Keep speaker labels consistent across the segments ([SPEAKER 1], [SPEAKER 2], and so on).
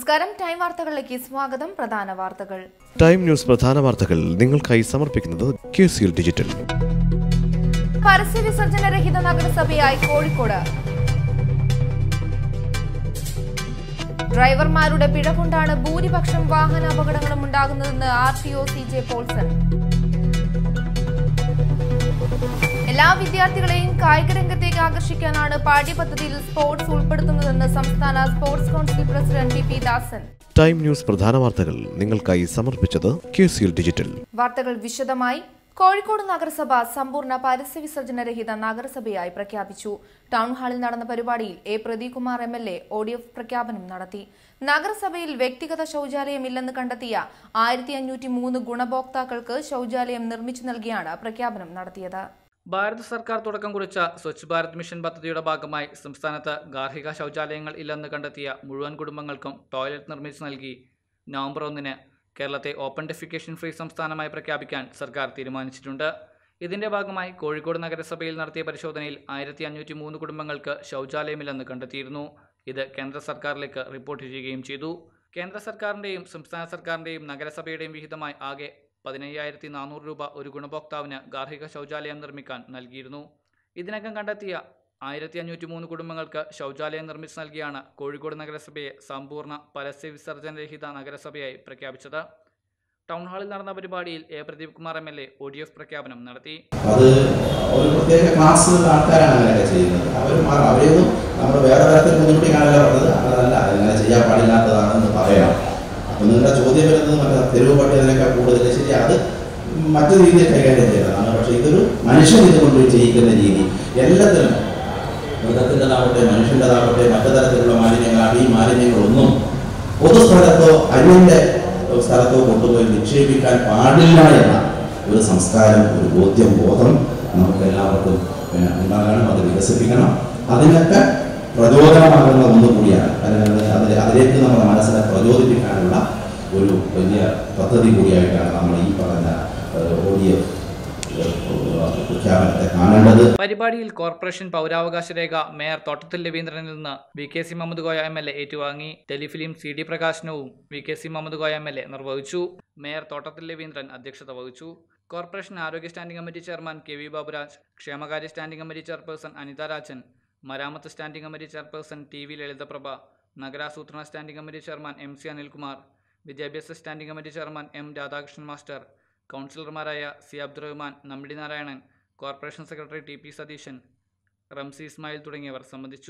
[SPEAKER 1] നമസ്കാരം ടൈം വാർത്തകളിലേക്ക് സ്വാഗതം പ്രധാന വാർത്തകൾ
[SPEAKER 2] ടൈം ന്യൂസ് പ്രധാന വാർത്തകൾ നിങ്ങൾക്കായി സമർപ്പിക്കുന്നത് ക്യു സിയിൽ ഡിജിറ്റൽ
[SPEAKER 1] പരസ്യ വിസർജന രഹിത നഗരസഭയായി കോഴിക്കോട് ഡ്രൈവർമാരുടെ പിഴ കൊണ്ടാണ് ഭൂരിപക്ഷം വാഹന അപകടങ്ങളും ഉണ്ടാകുന്നതെന്ന് R T O C J Paulson എല്ലാ വിദ്യാർത്ഥികളെയും കായിക രംഗത്തേക്ക് ആകർഷിക്കാനാണ് പാഠ്യപദ്ധതിയിൽ സ്പോർട്സ് ഉൾപ്പെടുത്തുന്നതെന്ന് സംസ്ഥാന sports council president T P Dasan
[SPEAKER 2] time news പ്രധാന വാർത്തകൾ നിങ്ങൾക്കായി സമർപ്പിച്ചത് ക്യു സിയിൽ ഡിജിറ്റൽ
[SPEAKER 1] വാർത്തകൾ വിശദമായി കോഴിക്കോട് നഗരസഭ സമ്പൂർണ്ണ പരസ്യ വിസർജനരഹിത നഗരസഭയായി പ്രഖ്യാപിച്ചു ടൗൺ ഹാളിൽ നടന്ന പരിപാടിയിൽ A Pradeepkumar M L A ODF പ്രഖ്യാപനം നടത്തി നഗരസഭയിൽ വ്യക്തിഗത ശൌചാലയമില്ലെന്ന് കണ്ടെത്തിയ ആയിരത്തി അഞ്ഞൂറ്റി മൂന്ന് ഗുണഭോക്താക്കൾക്ക് ശൌചാലയം നിർമ്മിച്ചു നൽകിയാണ് പ്രഖ്യാപനം നടത്തിയത്
[SPEAKER 3] ഭാരത സർക്കാർ തുടക്കം കുറിച്ച സ്വച്ഛ് ഭാരത് മിഷൻ പദ്ധതിയുടെ ഭാഗമായി സംസ്ഥാനത്ത് ഗാർഹിക ശൗചാലയങ്ങൾ ഇല്ലെന്ന് കണ്ടെത്തിയ മുഴുവൻ കുടുംബങ്ങൾക്കും ടോയ്ലറ്റ് നിർമ്മിച്ചു നൽകി നവംബർ ഒന്നിന് കേരളത്തെ ഓപ്പൺ ഡെഫിക്കേഷൻ ഫ്രീ സംസ്ഥാനമായി പ്രഖ്യാപിക്കാൻ സർക്കാർ തീരുമാനിച്ചിട്ടുണ്ട് ഇതിന്റെ ഭാഗമായി കോഴിക്കോട് നഗരസഭയിൽ നടത്തിയ പരിശോധനയിൽ ആയിരത്തി അഞ്ഞൂറ്റി മൂന്ന് കുടുംബങ്ങൾക്ക് ശൗചാലയമില്ലെന്ന് കണ്ടെത്തിയിരുന്നു ഇത് കേന്ദ്ര സർക്കാരിലേക്ക് റിപ്പോർട്ട് ചെയ്യുകയും ചെയ്തു കേന്ദ്ര സർക്കാരിന്റെയും സംസ്ഥാന സർക്കാരിന്റെയും നഗരസഭയുടെയും വിഹിതമായി ആകെ പതിനയ്യായിരത്തി നാനൂറ് രൂപ ഒരു ഗുണഭോക്താവിന് ഗാർഹിക ശൗചാലയം നിർമ്മിക്കാൻ നൽകിയിരുന്നു ഇതിനകം കണ്ടെത്തിയ ആയിരത്തി അഞ്ഞൂറ്റി മൂന്ന് കുടുംബങ്ങൾക്ക് ശൗചാലയം നിർമ്മിച്ചു നൽകിയാണ് കോഴിക്കോട് നഗരസഭയെ സമ്പൂർണ്ണ പരസ്യ വിസർജനരഹിത നഗരസഭയായി പ്രഖ്യാപിച്ചത് ടൗൺ ഹാളിൽ നടന്ന പരിപാടിയിൽ A Pradeep Kumar M L A O D F പ്രഖ്യാപനം നടത്തി
[SPEAKER 4] അത് ഒരു പ്രത്യേക ക്ലാസ്സിലുള്ള ആൾക്കാരാണ് അങ്ങനെയൊക്കെ ചെയ്യുന്നത് അവർ അവരെയൊന്നും നമ്മൾ വേറെ തരത്തിൽ ബുദ്ധിമുട്ടിക്കാനല്ല പറഞ്ഞത് അതല്ല അങ്ങനെ ചെയ്യാൻ പാടില്ലാത്തതാണെന്ന് പറയണം അപ്പം നിങ്ങളുടെ ചോദ്യം വരുന്നത് മറ്റേ തെരുവ് പട്ടി അതിനേക്കാൾ കൂടുതൽ ശരി അത് മറ്റു രീതിയിൽ കൈകാര്യം ചെയ്തതാണ് പക്ഷേ ഇതൊരു മനുഷ്യൻ ഇത് കൊണ്ടുപോയി ചെയ്യിക്കുന്ന രീതി എല്ലാത്തിനും മൃഗത്തിൻ്റെതാവട്ടെ മനുഷ്യൻ്റെതാവട്ടെ മറ്റു തരത്തിലുള്ള മാലിന്യങ്ങളാണ് ഈ മാലിന്യങ്ങളൊന്നും പൊതുസ്ഥലത്തോ അന്യൻ്റെ സ്ഥലത്തോ കൊണ്ടുപോയി നിക്ഷേപിക്കാൻ പാടില്ല എന്ന ഒരു സംസ്കാരം ഒരു ബോധ്യം ബോധം നമുക്ക് എല്ലാവർക്കും പിന്നെ ഉണ്ടാകണം അത് വികസിപ്പിക്കണം അതിനൊക്കെ പ്രചോദനമാകുന്ന ഒന്നു കൂടിയാണ് അല്ലെങ്കിൽ അതിൽ അതിലേക്ക് നമ്മുടെ മനസ്സിനെ പ്രചോദിപ്പിക്കാനുള്ള ഒരു വലിയ പദ്ധതി കൂടിയായിട്ടാണ് നമ്മൾ ഈ പറഞ്ഞ ഒ ഡി എഫ് പ്രഖ്യാപനത്തെ കാണേണ്ടത്
[SPEAKER 3] പരിപാടിയിൽ കോർപ്പറേഷൻ പൗരാവകാശ രേഖ മേയർ തോട്ടത്തിൽ രവീന്ദ്രനിൽ നിന്ന് V K C Muhammad Koya M L A ഏറ്റുവാങ്ങി ടെലിഫിലിം സി ഡി പ്രകാശനവും V K C Muhammad Koya M L A നിർവഹിച്ചു മേയർ തോട്ടത്തിൽ രവീന്ദ്രൻ അധ്യക്ഷത വഹിച്ചു കോർപ്പറേഷൻ ആരോഗ്യ standing committee chairman K V Baburaj ക്ഷേമകാര്യ standing committee chairperson Anitha Rajan മരാമത്ത് standing committee chairperson T V Lalithaprabha നഗരാസൂത്രണ standing committee chairman M C Anilkumar വിദ്യാഭ്യാസ standing committee chairman M Radhakrishnan master കൗൺസിലർമാരായ C Abdurahman Nambidi Narayanan corporation secretary T P Satheesan Ramsi Ismail തുടങ്ങിയവർ സംബന്ധിച്ചു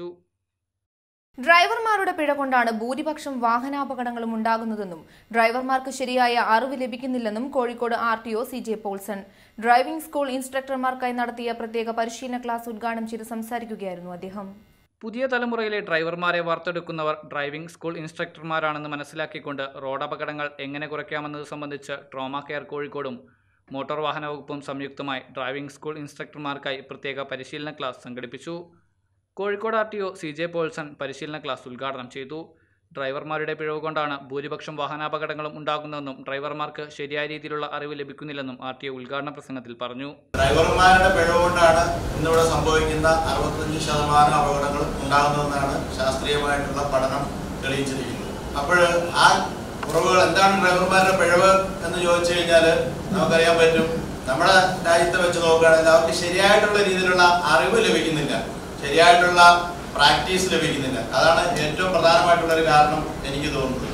[SPEAKER 1] ഡ്രൈവർമാരുടെ പിഴ കൊണ്ടാണ് ഭൂരിപക്ഷം വാഹനാപകടങ്ങളും ഉണ്ടാകുന്നതെന്നും ഡ്രൈവർമാർക്ക് ശരിയായ അറിവ് ലഭിക്കുന്നില്ലെന്നും Kozhikode R T O C J Paulson driving school ഇൻസ്ട്രക്ടർമാർക്കായി നടത്തിയ പ്രത്യേക പരിശീലന ക്ലാസ് ഉദ്ഘാടനം ചെയ്ത് സംസാരിക്കുകയായിരുന്നു അദ്ദേഹം
[SPEAKER 3] പുതിയ തലമുറയിലെ ഡ്രൈവർമാരെ വാർത്തെടുക്കുന്നവർ ഡ്രൈവിംഗ് സ്കൂൾ ഇൻസ്ട്രക്ടർമാരാണെന്ന് മനസ്സിലാക്കിക്കൊണ്ട് റോഡ് അപകടങ്ങൾ എങ്ങനെ കുറയ്ക്കാമെന്നത് സംബന്ധിച്ച് ട്രോമ കെയർ കോഴിക്കോടും മോട്ടോർ വാഹന വകുപ്പും സംയുക്തമായി ഡ്രൈവിംഗ് സ്കൂൾ ഇൻസ്ട്രക്ടർമാർക്കായി പ്രത്യേക പരിശീലന ക്ലാസ് സംഘടിപ്പിച്ചു Kozhikode R T O C J Paulson പരിശീലന ക്ലാസ് ഉദ്ഘാടനം ചെയ്തു ഡ്രൈവർമാരുടെ പിഴവ് കൊണ്ടാണ് ഭൂരിപക്ഷം വാഹനാപകടങ്ങളും ഉണ്ടാകുന്നതെന്നും ഡ്രൈവർമാർക്ക് ശരിയായ രീതിയിലുള്ള അറിവ് ലഭിക്കുന്നില്ലെന്നും ആർ ടി ഒ ഉദ്ഘാടന പ്രസംഗത്തിൽ പറഞ്ഞു
[SPEAKER 5] ഡ്രൈവർമാരുടെ പിഴവ് കൊണ്ടാണ് ഇന്നിവിടെ സംഭവിക്കുന്ന അറുപത്തഞ്ച് ശതമാനം അപകടങ്ങളും ഉണ്ടാകുന്നതെന്നാണ് ശാസ്ത്രീയമായിട്ടുള്ള പഠനം തെളിയിച്ചിരിക്കുന്നത് അപ്പോൾ ആ കുറവുകൾ എന്താണ് ഡ്രൈവർമാരുടെ പിഴവ് എന്ന് ചോദിച്ചു കഴിഞ്ഞാൽ നമുക്കറിയാൻ പറ്റും നമ്മുടെ രാജ്യത്തെ വെച്ച് നോക്കുകയാണെങ്കിൽ അവർക്ക് ശരിയായിട്ടുള്ള രീതിയിലുള്ള അറിവ് ലഭിക്കുന്നില്ല ശരിയായിട്ടുള്ള പ്രാക്ടീസ് ലഭിക്കുന്നില്ല അതാണ് ഏറ്റവും പ്രധാനമായിട്ടുള്ള ഒരു കാരണം എനിക്ക് തോന്നുന്നത്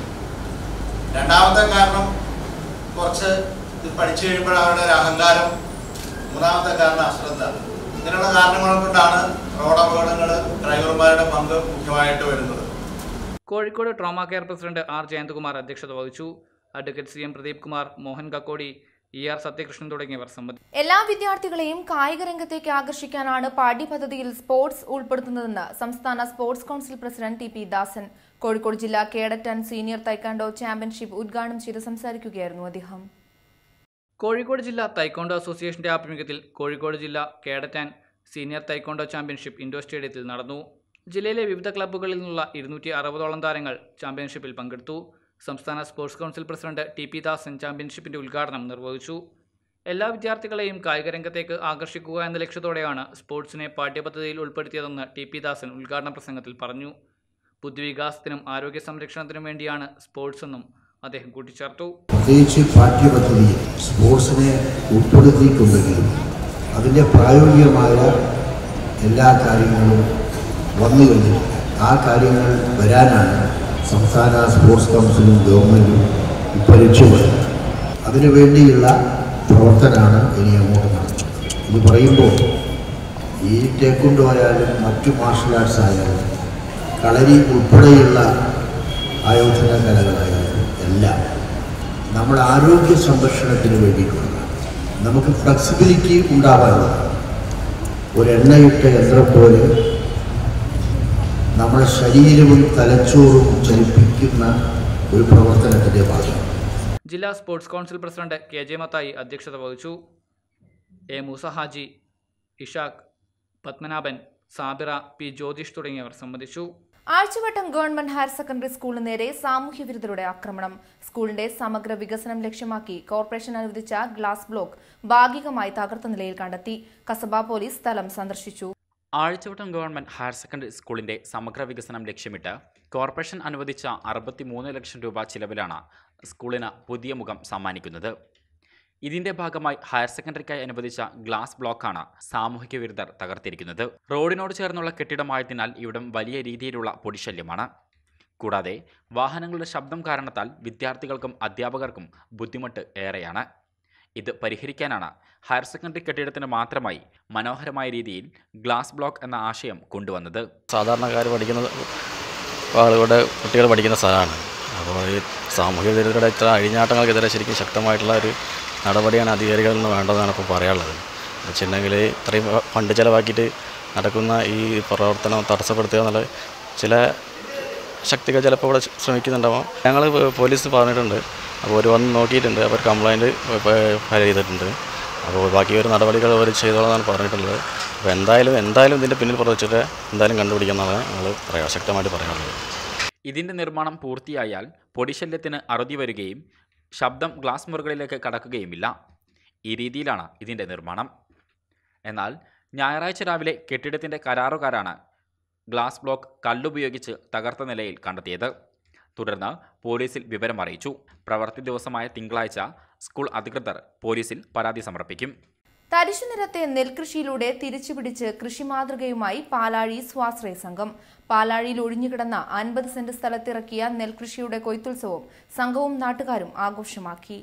[SPEAKER 5] രണ്ടാമത്തെ കാരണം കുറച്ച് ഇത് പഠിച്ചു കഴിയുമ്പോൾ അവരുടെ ഒരു അഹങ്കാരം മൂന്നാമത്തെ കാരണം അശ്രദ്ധ ഇങ്ങനെയുള്ള കാരണങ്ങൾ കൊണ്ടാണ് റോഡ് അപകടങ്ങൾ ഡ്രൈവർമാരുടെ പങ്ക് മുഖ്യമായിട്ട് വരുന്നത്
[SPEAKER 3] Kozhikode trauma care president R Jayanthakumar അധ്യക്ഷത വഹിച്ചു advocate C M Pradeep Kumar Mohan Kakkodi E R Sathyakrishnan തുടങ്ങിയവർ സംബന്ധിച്ചു
[SPEAKER 1] എല്ലാ വിദ്യാർത്ഥികളെയും കായിക രംഗത്തേക്ക് ആകർഷിക്കാനാണ് പാഠ്യപദ്ധതിയിൽ സ്പോർട്സ് ഉൾപ്പെടുത്തുന്നതെന്ന് സംസ്ഥാന sports council president T P Dasan Kozhikode ജില്ലാ cadet and senior taekwondo championship ഉദ്ഘാടനം ചെയ്ത് സംസാരിക്കുകയായിരുന്നു അദ്ദേഹം
[SPEAKER 3] കോഴിക്കോട് ജില്ലാ തൈക്കോണ്ടോ അസോസിയേഷന്റെ ആഭിമുഖ്യത്തിൽ കോഴിക്കോട് ജില്ലാ cadet and senior taekwondo championship indoor സ്റ്റേഡിയത്തിൽ നടന്നു ജില്ലയിലെ വിവിധ ക്ലബ്ബുകളിൽ നിന്നുള്ള ഇരുന്നൂറ്റി അറുപതോളം താരങ്ങൾ ചാമ്പ്യൻഷിപ്പിൽ പങ്കെടുത്തു സംസ്ഥാന sports council president T P Dasan ചാമ്പ്യൻഷിപ്പിന്റെ ഉദ്ഘാടനം നിർവഹിച്ചു എല്ലാ വിദ്യാർത്ഥികളെയും കായിക രംഗത്തേക്ക് ആകർഷിക്കുക എന്ന ലക്ഷ്യത്തോടെയാണ് സ്പോർട്സിനെ പാഠ്യപദ്ധതിയിൽ ഉൾപ്പെടുത്തിയതെന്ന് ടി പി ദാസൻ ഉദ്ഘാടന പ്രസംഗത്തിൽ പറഞ്ഞു ബുദ്ധിവികാസത്തിനും ആരോഗ്യ സംരക്ഷണത്തിനും വേണ്ടിയാണ് സ്പോർട്സ് എന്നും അദ്ദേഹം കൂട്ടിച്ചേർത്തു
[SPEAKER 6] പ്രത്യേകിച്ച് പാഠ്യപദ്ധതിയിൽ സ്പോർട്സിനെ ഉൾപ്പെടുത്തിയിട്ടുണ്ടെങ്കിലും അതിൻ്റെ പ്രായോഗികമായ എല്ലാ കാര്യങ്ങളും വന്നു കഴിഞ്ഞിട്ടില്ല ആ കാര്യങ്ങൾ വരാനാണ് സംസ്ഥാന സ്പോർട്സ് കൗൺസിലും ഗവൺമെൻറ്റും ഇപ്പോൾ ലക്ഷ്യമിടുന്നത് അതിനുവേണ്ടിയുള്ള പ്രവർത്തനമാണ് ഇനി അങ്ങോട്ട് നടത്തുന്നത് ഇത് പറയുമ്പോൾ ഈ ടേക്കുണ്ടോ ആയാലും മറ്റു മാർഷൽ ആർട്സ് ആയാലും കളരി ഉൾപ്പെടെയുള്ള ആയോധന കലകളായാലും എല്ലാം നമ്മുടെ ആരോഗ്യ സംരക്ഷണത്തിന് വേണ്ടിയിട്ടുള്ളതാണ് നമുക്ക് ഫ്ലെക്സിബിലിറ്റി ഉണ്ടാവാനുള്ളതാണ് ഒരു എണ്ണയിട്ട യന്ത്രം പോലെ നമ്മുടെ ശരീരവും തലച്ചോറും ചലിപ്പിക്കുന്ന ഒരു പ്രവർത്തനത്തിൻ്റെ ഭാഗം
[SPEAKER 3] ജില്ലാ sports council president K J Mathai അധ്യക്ഷത വഹിച്ചു എ മൂസ ഹാജി ഇഷാഖ് പത്മനാഭൻ സാബിറ പി ജ്യോതിഷ് തുടങ്ങിയവർ സംബന്ധിച്ചു
[SPEAKER 1] ആഴ്ചവട്ടം ഗവൺമെന്റ് ഹയർ സെക്കൻഡറി സ്കൂളിന് നേരെ സാമൂഹ്യ വിരുദ്ധരുടെ ആക്രമണം സ്കൂളിന്റെ സമഗ്ര വികസനം ലക്ഷ്യമാക്കി കോർപ്പറേഷൻ അനുവദിച്ച ഗ്ലാസ് ബ്ലോക്ക് ഭാഗികമായി തകർത്ത നിലയിൽ കണ്ടെത്തി കസബ പോലീസ് സ്ഥലം സന്ദർശിച്ചു
[SPEAKER 7] ആഴ്ചവട്ടം ഗവൺമെന്റ് ഹയർ സെക്കൻഡറി സ്കൂളിന്റെ സമഗ്ര വികസനം ലക്ഷ്യമിട്ട് കോർപ്പറേഷൻ അനുവദിച്ച അറുപത്തിമൂന്ന് ലക്ഷം രൂപ ചിലവിലാണ് സ്കൂളിന് പുതിയ മുഖം സമ്മാനിക്കുന്നത് ഇതിന്റെ ഭാഗമായി ഹയർ സെക്കൻഡറിക്കായി അനുവദിച്ച ഗ്ലാസ് ബ്ലോക്കാണ് സാമൂഹിക വിരുദ്ധർ തകർത്തിരിക്കുന്നത് റോഡിനോട് ചേർന്നുള്ള കെട്ടിടമായതിനാൽ ഇവിടം വലിയ രീതിയിലുള്ള പൊടിശല്യമാണ് കൂടാതെ വാഹനങ്ങളുടെ ശബ്ദം കാരണത്താൽ വിദ്യാർത്ഥികൾക്കും അധ്യാപകർക്കും ബുദ്ധിമുട്ട് ഏറെയാണ് ഇത് പരിഹരിക്കാനാണ് ഹയർ സെക്കൻഡറി കെട്ടിടത്തിന് മാത്രമായി മനോഹരമായ രീതിയിൽ ഗ്ലാസ് ബ്ലോക്ക് എന്ന ആശയം കൊണ്ടുവന്നത്
[SPEAKER 8] സാധാരണക്കാർ പഠിക്കുന്ന ആളുകളുടെ കുട്ടികൾ പഠിക്കുന്ന സ്ഥലമാണ് അപ്പോൾ ഈ സാമൂഹ്യ വിരുദ്ധരുടെ ഇത്ര അഴിഞ്ഞാട്ടങ്ങൾക്കെതിരെ ശരിക്കും ശക്തമായിട്ടുള്ള ഒരു നടപടിയാണ് അധികാരികളിൽ നിന്ന് വേണ്ടതെന്നാണ് ഇപ്പോൾ പറയാനുള്ളത് വെച്ചിട്ടുണ്ടെങ്കിൽ ഇത്രയും ഫണ്ട് ചിലവാക്കിയിട്ട് നടക്കുന്ന ഈ പ്രവർത്തനം തടസ്സപ്പെടുത്തുക എന്നുള്ള ചില ശക്തികൾ ചിലപ്പോൾ ഇവിടെ ശ്രമിക്കുന്നുണ്ടാവാം ഞങ്ങൾ പോലീസ് പറഞ്ഞിട്ടുണ്ട് അപ്പോൾ അവർ വന്ന് നോക്കിയിട്ടുണ്ട് അവർ കംപ്ലൈൻറ്റ് ഫയൽ ചെയ്തിട്ടുണ്ട് അപ്പോൾ ബാക്കി ഒരു നടപടികൾ അവർ ചെയ്തോളാന്നാണ് പറഞ്ഞിട്ടുള്ളത് അപ്പോൾ എന്തായാലും എന്തായാലും ഇതിൻ്റെ പിന്നിൽ പ്രവർത്തിച്ചിട്ട് എന്തായാലും കണ്ടുപിടിക്കുന്നതാണ് ഞങ്ങൾ പറയാം ശക്തമായിട്ട് പറയാനുള്ളത്
[SPEAKER 7] ഇതിന്റെ നിർമ്മാണം പൂർത്തിയായാൽ പൊടിശല്യത്തിന് അറുതി വരികയും ശബ്ദം ഗ്ലാസ് മുറികളിലേക്ക് കടക്കുകയുമില്ല ഈ രീതിയിലാണ് ഇതിന്റെ നിർമ്മാണം എന്നാൽ ഞായറാഴ്ച രാവിലെ കെട്ടിടത്തിന്റെ കരാറുകാരാണ് ഗ്ലാസ് ബ്ലോക്ക് കല്ലുപയോഗിച്ച് തകർത്ത നിലയിൽ കണ്ടെത്തിയത് തുടർന്ന് പോലീസിൽ വിവരം അറിയിച്ചു പ്രവൃത്തി ദിവസമായ തിങ്കളാഴ്ച സ്കൂൾ അധികൃതർ പോലീസിൽ പരാതി സമർപ്പിക്കും
[SPEAKER 1] തരിശുനിരത്തെ നെൽകൃഷിയിലൂടെ തിരിച്ചുപിടിച്ച് കൃഷി മാതൃകയുമായി പാലാഴി സ്വാശ്രയ സംഘം പാലാഴിയിൽ ഒഴിഞ്ഞുകിടന്ന അൻപത് സെന്റ് സ്ഥലത്തിറക്കിയ നെൽകൃഷിയുടെ കൊയ്ത്തുത്സവം സംഘവും നാട്ടുകാരും ആഘോഷമാക്കി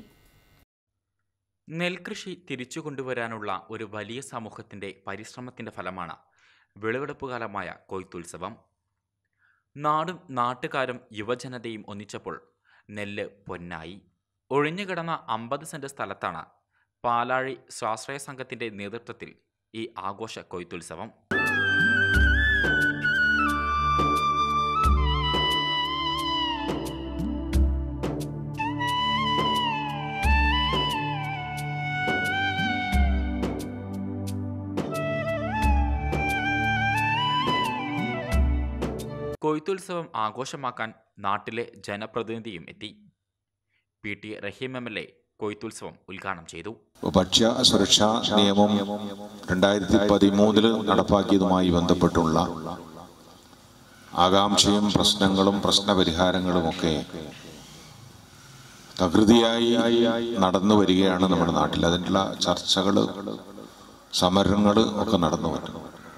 [SPEAKER 7] നെൽകൃഷി തിരിച്ചു കൊണ്ടുവരാനുള്ള ഒരു വലിയ സമൂഹത്തിന്റെ പരിശ്രമത്തിന്റെ ഫലമാണ് വിളവെടുപ്പുകാലമായ കൊയ്ത്തുത്സവം നാടും നാട്ടുകാരും യുവജനതയും ഒന്നിച്ചപ്പോൾ നെല്ല് പൊന്നായി ഒഴിഞ്ഞുകിടന്ന അമ്പത് സെന്റ് സ്ഥലത്താണ് പാലാഴി സ്വാശ്രയ സംഘത്തിന്റെ നേതൃത്വത്തിൽ ഈ ആഘോഷ കൊയ്ത്തുത്സവം കൊയ്ത്തുത്സവം ആഘോഷമാക്കാൻ നാട്ടിലെ ജനപ്രതിനിധിയും എത്തി P T Rahim M L A കൊയ്ത്തുത്സവം ഉദ്ഘാടനം ചെയ്തു
[SPEAKER 9] ഭക്ഷ്യ സുരക്ഷാ നിയമം രണ്ടായിരത്തി പതിമൂന്നില് നടപ്പാക്കിയതുമായി ബന്ധപ്പെട്ടുള്ള ആകാംക്ഷയും പ്രശ്നങ്ങളും പ്രശ്നപരിഹാരങ്ങളുമൊക്കെ തകൃതിയായി നടന്നു വരികയാണ് നമ്മുടെ നാട്ടിൽ അതിനുള്ള ചർച്ചകൾ സമരങ്ങൾ ഒക്കെ നടന്നു വരുന്നു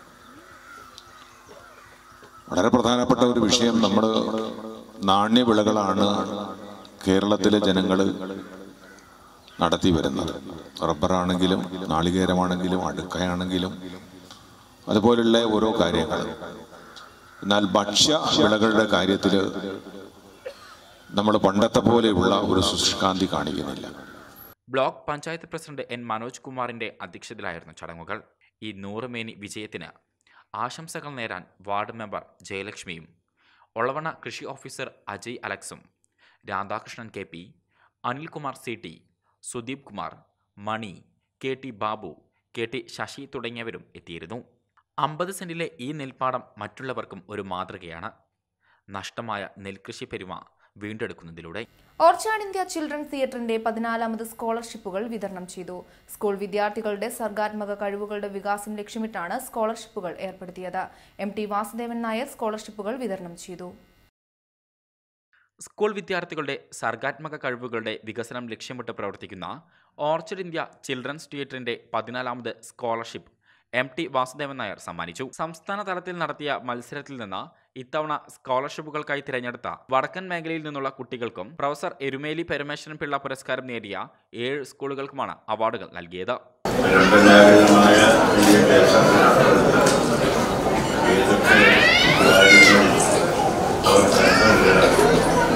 [SPEAKER 9] വളരെ പ്രധാനപ്പെട്ട ഒരു വിഷയം നമ്മൾ നാണ്യവിളകളാണ് കേരളത്തിലെ ജനങ്ങൾ നടത്തി വരുന്നത് റബ്ബറാണെങ്കിലും നാളികേരമാണെങ്കിലും അടുക്കയാണെങ്കിലും അതുപോലുള്ള ഓരോ കാര്യങ്ങൾ എന്നാൽ ഭക്ഷ്യ വിളകളുടെ കാര്യത്തിൽ നമ്മൾ പണ്ടത്തെ പോലെയുള്ള ഒരു ശുഷ്കാന്തി കാണിക്കുന്നില്ല
[SPEAKER 7] block panchayat president N Manoj കുമാറിന്റെ അധ്യക്ഷതയിലായിരുന്നു ചടങ്ങുകൾ ഈ നൂറുമേനി വിജയത്തിന് ആശംസകൾ നേരാൻ വാർഡ് മെമ്പർ ജയലക്ഷ്മിയും ഒളവണ കൃഷി ഓഫീസർ അജയ് അലക്സും Radhakrishnan K P Anilkumar C T Sudeep Kumar Mani K T Babu K T Sasi തുടങ്ങിയവരും എത്തിയിരുന്നു അമ്പത് സെന്റിലെ ഈ നെൽപ്പാടം മറ്റുള്ളവർക്കും ഒരു മാതൃകയാണ് നഷ്ടമായ നെൽകൃഷി പെരുമ വീണ്ടെടുക്കുന്നതിലൂടെ
[SPEAKER 1] ഓർച്ചാഡ് ഇന്ത്യ ചിൽഡ്രൻസ് തിയേറ്ററിന്റെ പതിനാലാമത് സ്കോളർഷിപ്പുകൾ വിതരണം ചെയ്തു സ്കൂൾ വിദ്യാർത്ഥികളുടെ സർഗാത്മക കഴിവുകളുടെ വികാസം ലക്ഷ്യമിട്ടാണ് സ്കോളർഷിപ്പുകൾ ഏർപ്പെടുത്തിയത് എം ടി വാസുദേവൻ നായർ സ്കോളർഷിപ്പുകൾ വിതരണം ചെയ്തു
[SPEAKER 7] സ്കൂൾ വിദ്യാർത്ഥികളുടെ സർഗാത്മക കഴിവുകളുടെ വികസനം ലക്ഷ്യമിട്ട് പ്രവർത്തിക്കുന്ന ഓർച്ചിഡ് ഇന്ത്യ ചിൽഡ്രൻസ് തിയേറ്ററിന്റെ പതിനാലാമത് scholarship M T Vasudevan Nair സമ്മാനിച്ചു സംസ്ഥാന തലത്തിൽ നടത്തിയ മത്സരത്തിൽ നിന്ന് ഇത്തവണ സ്കോളർഷിപ്പുകൾക്കായി തിരഞ്ഞെടുത്ത വടക്കൻ മേഖലയിൽ നിന്നുള്ള കുട്ടികൾക്കും പ്രൊഫസർ എരുമേലി പരമേശ്വരൻ പിള്ള പുരസ്കാരം നേടിയ ഏഴ് സ്കൂളുകൾക്കുമാണ് അവാർഡുകൾ നൽകിയത്
[SPEAKER 10] പരമ്പരാഗതമായ വിദ്യാഭ്യാസത്തിനപ്പുറത്ത് ഏതൊക്കെ കാര്യങ്ങൾ അവർ കണ്ടുകൊണ്ട്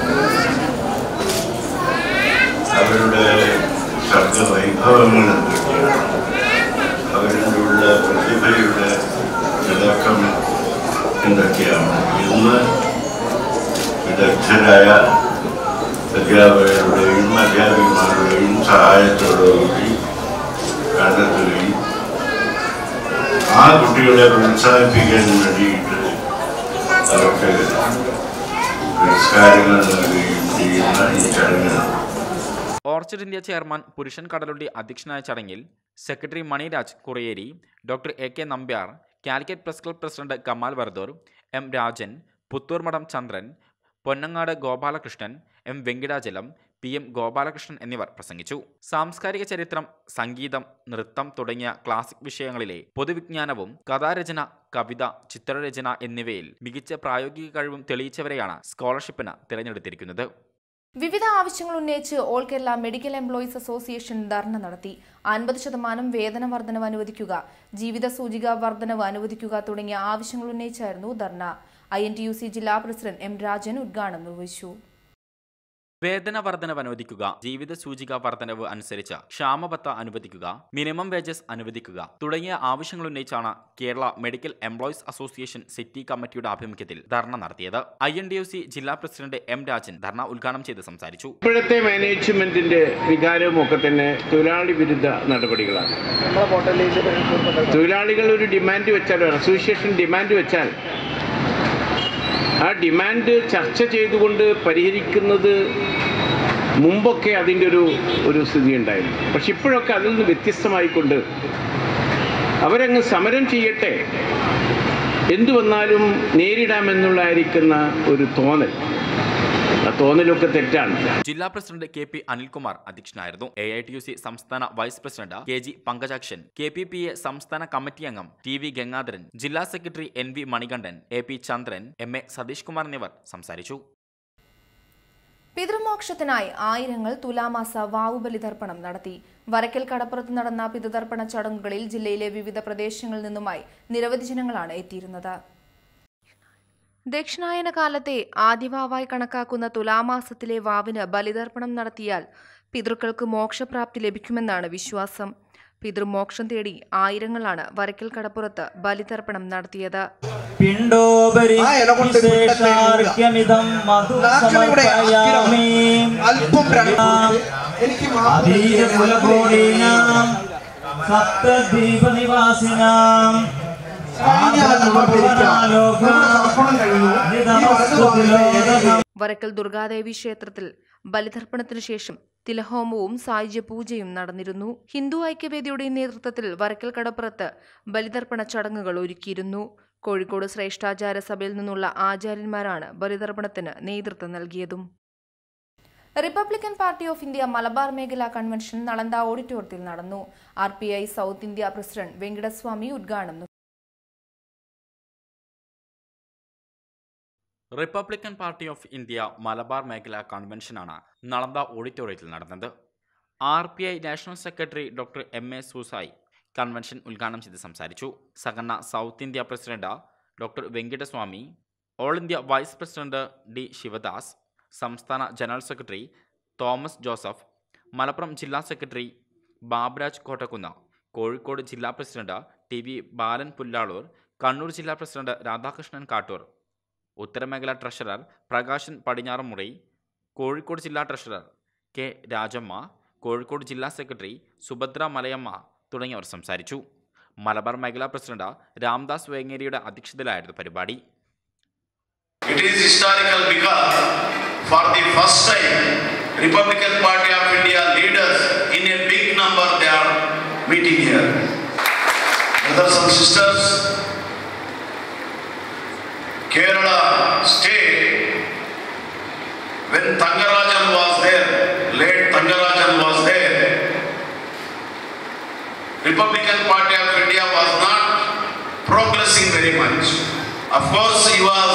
[SPEAKER 10] അവരുടെ ശബ്ദ വൈഭവങ്ങൾ എന്തൊക്കെയാണ് അവരിലുള്ള പ്രതിഭയുടെ തിളക്കം എന്തൊക്കെയാണ് ഇന്ന് വിദഗ്ധരായ അധ്യാപകരുടെയും അധ്യാപികമാരുടെയും സഹായത്തോടുകൂടി കണ്ടെത്തുകയും ആ കുട്ടികളെ പ്രോത്സാഹിപ്പിക്കാൻ വേണ്ടിയിട്ട് അവർക്ക് പുരസ്കാരങ്ങൾ നൽകുകയും ചെയ്യുന്ന ഈ ചടങ്ങ്
[SPEAKER 7] ഓർച്ചിഡ് ഇന്ത്യ ചെയർമാൻ പുരുഷൻ കടലുണ്ടി അധ്യക്ഷനായ ചടങ്ങിൽ secretary Maniraj Kurayeri doctor A K Nambiar Calicut press club president Kamal Vardoor M Rajan Puthur Madom Chandran Ponnangad Gopalakrishnan M Venkitachalam P M Gopalakrishnan എന്നിവർ പ്രസംഗിച്ചു സാംസ്കാരിക ചരിത്രം സംഗീതം നൃത്തം തുടങ്ങിയ ക്ലാസിക് വിഷയങ്ങളിലെ പൊതുവിജ്ഞാനവും കഥാരചന കവിത ചിത്രരചന എന്നിവയിൽ മികച്ച പ്രായോഗിക കഴിവും തെളിയിച്ചവരെയാണ് സ്കോളർഷിപ്പിന് തിരഞ്ഞെടുത്തിരിക്കുന്നത്
[SPEAKER 1] വിവിധ ആവശ്യങ്ങൾ ഉന്നയിച്ച് all Kerala medical employees association dharna നടത്തി അൻപത് ശതമാനം വേതന വർധനവ് അനുവദിക്കുക ജീവിത സൂചിക വർധനവ് അനുവദിക്കുക തുടങ്ങിയ ആവശ്യങ്ങൾ ഉന്നയിച്ചായിരുന്നു dharna I N T U C ജില്ലാ പ്രസിഡന്റ് എം രാജൻ ഉദ്ഘാടനം നിർവഹിച്ചു
[SPEAKER 7] വേതന വർധനവ് അനുവദിക്കുക ജീവിത സൂചിക വർധനവ് അനുസരിച്ച് ക്ഷാമബത്ത അനുവദിക്കുക മിനിമം വേജസ് അനുവദിക്കുക തുടങ്ങിയ ആവശ്യങ്ങൾ ഉന്നയിച്ചാണ് Kerala medical employees association city കമ്മിറ്റിയുടെ ആഭിമുഖ്യത്തിൽ ധർണ നടത്തിയത് I N D U C ജില്ലാ പ്രസിഡന്റ് എം രാജൻ ധർണ ഉദ്ഘാടനം ചെയ്ത് സംസാരിച്ചു
[SPEAKER 11] ഇപ്പോഴത്തെ മാനേജ്മെന്റിന്റെ വികാരവും ഒക്കെ തന്നെ തൊഴിലാളി വിരുദ്ധ നടപടികളാണ് തൊഴിലാളികൾ ഒരു ഡിമാൻഡ് വെച്ചാൽ ഒരു അസോസിയേഷൻ ഡിമാൻഡ് വെച്ചാൽ ആ ഡിമാൻഡ് ചർച്ച ചെയ്തുകൊണ്ട് പരിഹരിക്കുന്നത് മുമ്പൊക്കെ അതിൻ്റെ ഒരു ഒരു സ്ഥിതി ഉണ്ടായിരുന്നു പക്ഷെ ഇപ്പോഴൊക്കെ അതിൽ നിന്ന് വ്യത്യസ്തമായിക്കൊണ്ട് അവരങ്ങ് സമരം ചെയ്യട്ടെ എന്തു വന്നാലും നേരിടാമെന്നുള്ളതായിരിക്കുന്ന ഒരു തോന്നൽ ആ തോന്നലൊക്കെ തെറ്റാണ്
[SPEAKER 7] ജില്ലാ പ്രസിഡന്റ് കെ പി അനിൽകുമാർ അധ്യക്ഷനായിരുന്നു A I T U C സംസ്ഥാന vice president K G Pankajakshan K P P A സംസ്ഥാന കമ്മിറ്റി അംഗം ടി വി ഗംഗാധരൻ ജില്ലാ secretary N V Manikandan A P Chandran M A Satheesh Kumar എന്നിവർ സംസാരിച്ചു
[SPEAKER 1] പിതൃമോക്ഷത്തിനായി ആയിരങ്ങൾ തുലാമാസ വാവുബലിതർപ്പണം നടത്തി വരക്കൽ കടപ്പുറത്ത് നടന്ന പിതൃതർപ്പണ ചടങ്ങുകളിൽ ജില്ലയിലെ വിവിധ പ്രദേശങ്ങളിൽ നിന്നുമായി നിരവധി ജനങ്ങളാണ് എത്തിയിരുന്നത് ദക്ഷിണായന കാലത്തെ ആദിവാവായി കണക്കാക്കുന്ന തുലാമാസത്തിലെ വാവിന് ബലിതർപ്പണം നടത്തിയാൽ പിതൃക്കൾക്ക് മോക്ഷപ്രാപ്തി ലഭിക്കുമെന്നാണ് വിശ്വാസം പിതൃമോക്ഷം തേടി ആയിരങ്ങളാണ് വരക്കൽ കടപ്പുറത്ത് ബലിതർപ്പണം നടത്തിയത്
[SPEAKER 12] പിണ്ടോപരി വിശേഷാർഘ്യമിതം മധു സമർപ്പയാമി അതീരകുലകോടീനാം സപ്തദ്വീപനിവാസിനാം
[SPEAKER 1] വരക്കൽ ദുർഗാദേവി ക്ഷേത്രത്തിൽ ബലിതർപ്പണത്തിനു ശേഷം തിലഹോമവും സായുജ്യ പൂജയും നടന്നിരുന്നു ഹിന്ദു ഐക്യവേദിയുടെ നേതൃത്വത്തിൽ വരക്കൽ കടപ്പുറത്ത് ബലിതർപ്പണ ചടങ്ങുകൾ ഒരുക്കിയിരുന്നു കോഴിക്കോട് ശ്രേഷ്ഠാചാര സഭയിൽ നിന്നുള്ള ആചാര്യന്മാരാണ് ബലിതർപ്പണത്തിന് നേതൃത്വം നൽകിയതും Republican party of India Malabar മേഖലാ കൺവെൻഷൻ നളന്ദ ഓഡിറ്റോറിയത്തിൽ നടന്നു R P I South India president Venkataswamy ഉദ്ഘാടനം
[SPEAKER 7] Republican party of India Malabar മേഖലാ കൺവെൻഷനാണ് നളന്ദ ഓഡിറ്റോറിയത്തിൽ നടന്നത് R P I national secretary doctor M A Soosai convention ഉദ്ഘാടനം ചെയ്ത് സംസാരിച്ചു സഹകരണ South India president doctor Venkitaswamy all India vice president D Sivadas സംസ്ഥാന general secretary Thomas Joseph Malappuram ജില്ലാ സെക്രട്ടറി ബാബുരാജ് കോട്ടക്കുന്ന് കോഴിക്കോട് ജില്ലാ president T V Balan Pullaloor Kannur ജില്ലാ പ്രസിഡന്റ് രാധാകൃഷ്ണൻ കാട്ടൂർ ഉത്തരമേഖല ട്രഷറർ പ്രകാശൻ പടിഞ്ഞാറമുറി കോഴിക്കോട് ജില്ലാ ട്രഷറർ കെ രാജമ്മ കോഴിക്കോട് ജില്ലാ സെക്രട്ടറി സുഭദ്ര മലയമ്മ തുടങ്ങിയവർ സംസാരിച്ചു മലബാർ മേഖലാ പ്രസിഡന്റ് രാംദാസ് വേങ്ങേരിയുടെ അധ്യക്ഷതയിലായിരുന്നു പരിപാടി
[SPEAKER 10] It is historical because for the first time, Republican Party of India leaders in a big number they are meeting here. Brothers and sisters, Kerala state Republican Party of India was not progressing very much. Of course, he was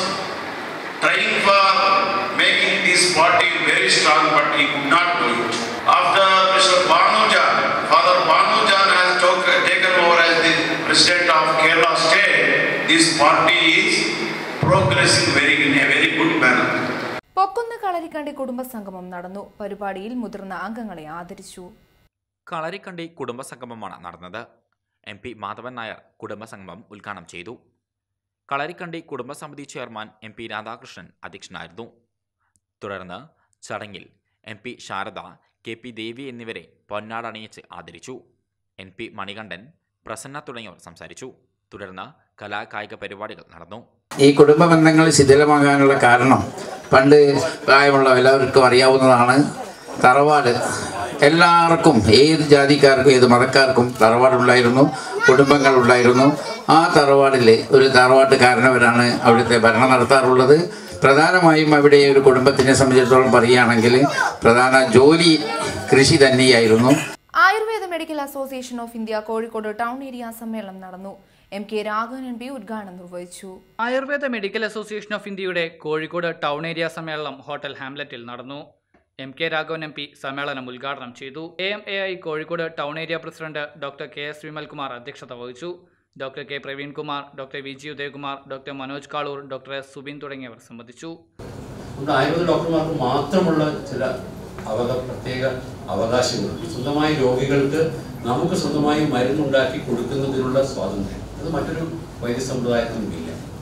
[SPEAKER 10] trying for making this party very strong, but he could not do it. After Mr. Banujan, Father Banujan has took, taken over as the president of Kerala state, this party is progressing very in a very good manner.
[SPEAKER 1] Pokkunnu Kalarikkandi കുടുംബസംഗമം നടന്നു പരിപാടിയിൽ മുതിർന്ന അംഗങ്ങളെ ആദരിച്ചു
[SPEAKER 7] കളരിക്കണ്ടി കുടുംബസംഗമമാണ് നടന്നത് M P Madhavan Nair കുടുംബസംഗമം ഉദ്ഘാടനം ചെയ്തു കളരിക്കണ്ടി കുടുംബസമിതി ചെയർമാൻ എം പി രാധാകൃഷ്ണൻ അധ്യക്ഷനായിരുന്നു തുടർന്ന് ചടങ്ങിൽ M P Sarada K P Devi എന്നിവരെ പൊന്നാടണിയിച്ച് ആദരിച്ചു എൻ പി മണികണ്ഠൻ പ്രസന്ന തുടങ്ങിയവർ സംസാരിച്ചു തുടർന്ന് കലാകായിക പരിപാടികൾ നടന്നു
[SPEAKER 13] ഈ കുടുംബ ബന്ധങ്ങൾ ശിഥിലമാകാനുള്ള കാരണം പണ്ട് പ്രായമുള്ള എല്ലാവർക്കും അറിയാവുന്നതാണ് തറവാട് എല്ലാവർക്കും ഏത് ജാതിക്കാർക്കും ഏത് മതക്കാർക്കും തറവാടുണ്ടായിരുന്നു കുടുംബങ്ങളുണ്ടായിരുന്നു ആ തറവാടിൽ ഒരു തറവാട്ടുകാരനവരാണ് അവിടുത്തെ ഭരണം നടത്താറുള്ളത് പ്രധാനമായും അവിടെ ഒരു കുടുംബത്തിനെ സംബന്ധിച്ചിടത്തോളം പറയുകയാണെങ്കിൽ പ്രധാന ജോലി കൃഷി തന്നെയായിരുന്നു
[SPEAKER 1] Ayurveda medical association of India Kozhikode town area സമ്മേളനം നടന്നു M K Raghavan M P ഉദ്ഘാടനം നിർവഹിച്ചു
[SPEAKER 3] ആയുർവേദ മെഡിക്കൽ അസോസിയേഷൻ ഓഫ് ഇന്ത്യയുടെ കോഴിക്കോട് ടൗൺ ഏരിയ സമ്മേളനം ഹോട്ടൽ ഹാംലറ്റിൽ നടന്നു M K Raghavan M P സമ്മേളനം ഉദ്ഘാടനം ചെയ്തു A M A I Kozhikode town area president doctor K S Vimalkumar അധ്യക്ഷത വഹിച്ചു doctor K Praveenkumar doctor V G Udayakumar doctor Manoj Kaloor doctor S Subin തുടങ്ങിയവർ സംബന്ധിച്ചു
[SPEAKER 14] നമ്മുടെ ആയുർവേദ ഡോക്ടർമാർക്ക് മാത്രമുള്ള ചില അവക പ്രത്യേക അവകാശങ്ങളുണ്ട് സ്വന്തമായി രോഗികൾക്ക് നമുക്ക് സ്വന്തമായി മരുന്നുണ്ടാക്കി കൊടുക്കുന്നതിനുള്ള സ്വാതന്ത്ര്യം അത് മറ്റൊരു വൈദ്യസമ്പ്രദായത്തിനുമില്ല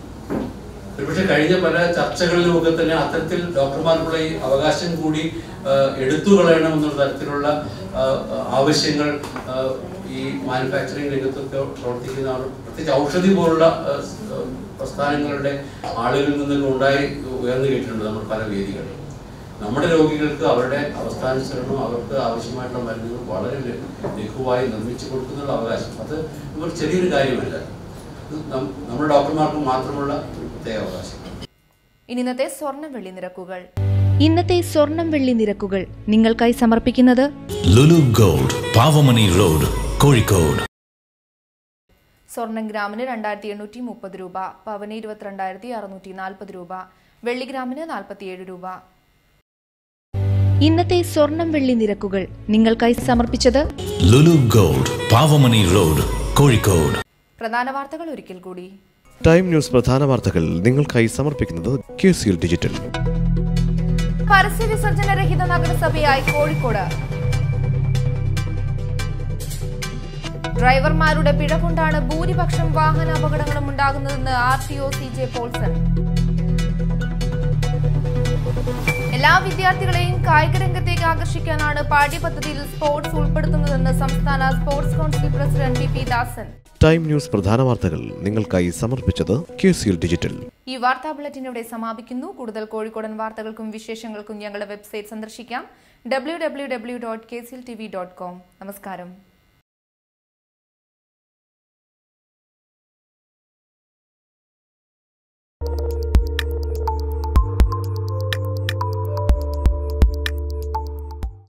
[SPEAKER 14] ഒരുപക്ഷെ കഴിഞ്ഞ പല ചർച്ചകളിലുമൊക്കെ തന്നെ അത്തരത്തിൽ ഡോക്ടർമാർക്കുള്ള ഈ അവകാശം കൂടി ആ, എടുത്തു കളയണമെന്നുള്ള തരത്തിലുള്ള ആ, ആവശ്യങ്ങൾ ആ, ഈ മാനുഫാക്ചറിംഗ് രംഗത്തൊക്കെ പ്രവർത്തിക്കുന്ന ആൾ പ്രത്യേകിച്ച് ഔഷധി പോലുള്ള ആ, സ്, ആ, പ്രസ്ഥാനങ്ങളുടെ ആളുകളിൽ നിന്നൊക്കെ ഉണ്ടായി ഉയർന്നു കേട്ടിട്ടുണ്ട് നമ്മൾ പല വേദികളിലും നമ്മുടെ രോഗികൾക്ക് അവരുടെ അവസ്ഥാനുസരണം അവർക്ക് ആവശ്യമായിട്ടുള്ള മരുന്നുകൾ വളരെ ലഘു- ലഘുവായി നിർമ്മിച്ചു കൊടുക്കുന്നുള്ള അവകാശം അത് ഒരു ചെറിയൊരു കാര്യമല്ല ഇത് നം- നമ്മുടെ ഡോക്ടർമാർക്ക് മാത്രമുള്ള ഒരു പ്രത്യേക അവകാശം
[SPEAKER 1] ഇനി ഇന്നത്തെ സ്വർണ്ണ വെള്ളി നിരക്കുകൾ ഇന്നത്തെ സ്വർണം വെള്ളി നിരക്കുകൾ നിങ്ങൾക്കായി സമർപ്പിക്കുന്നത്
[SPEAKER 15] ലുലു ഗോൾഡ് പാവമണി റോഡ് കോഴിക്കോട്
[SPEAKER 1] സ്വർണം ഗ്രാമിന് രണ്ടായിരത്തി എണ്ണൂറ്റി മുപ്പത് രൂപ പവന് ഇരുപത്തിരണ്ടായിരത്തി അറുന്നൂറ്റി നാൽപ്പത് രൂപ വെള്ളി ഗ്രാമിന് നാൽപ്പത്തിയേഴ് രൂപ ഇന്നത്തെ സ്വർണം വെള്ളി നിരക്കുകൾ നിങ്ങൾക്കായി സമർപ്പിച്ചത്
[SPEAKER 15] ലുലു ഗോൾഡ് പാവമണി റോഡ് കോഴിക്കോട്
[SPEAKER 1] പ്രധാന വാർത്തകൾ ഒരിക്കൽ കൂടി
[SPEAKER 2] ടൈം ന്യൂസ് പ്രധാന വാർത്തകൾ നിങ്ങൾക്കായി സമർപ്പിക്കുന്നത് ക്യു സി എൽ ഡിജിറ്റൽ
[SPEAKER 1] പരസ്യ വിസർജന രഹിത നഗരസഭയായി കോഴിക്കോട് ഡ്രൈവർമാരുടെ പിഴ കൊണ്ടാണ് ഭൂരിപക്ഷം വാഹന അപകടങ്ങളും ഉണ്ടാകുന്നതെന്ന് R T O C J Paulson എല്ലാ വിദ്യാർത്ഥികളെയും കായിക രംഗത്തേക്ക് ആകർഷിക്കാനാണ് പാഠ്യപദ്ധതിയിൽ സ്പോർട്സ് ഉൾപ്പെടുത്തുന്നതെന്ന് സംസ്ഥാന sports council president P P Dasan
[SPEAKER 2] time news പ്രധാന വാർത്തകൾ നിങ്ങൾക്കായി സമർപ്പിച്ചത് ക്യു സി എൽ ഡിജിറ്റൽ
[SPEAKER 1] ഈ വാർത്താ ബുള്ളറ്റിൻ ഇവിടെ സമാപിക്കുന്നു കൂടുതൽ കോഴിക്കോടൻ വാർത്തകൾക്കും വിശേഷങ്ങൾക്കും ഞങ്ങളുടെ വെബ്സൈറ്റ് സന്ദർശിക്കാം W W W dot K C L T V dot com നമസ്കാരം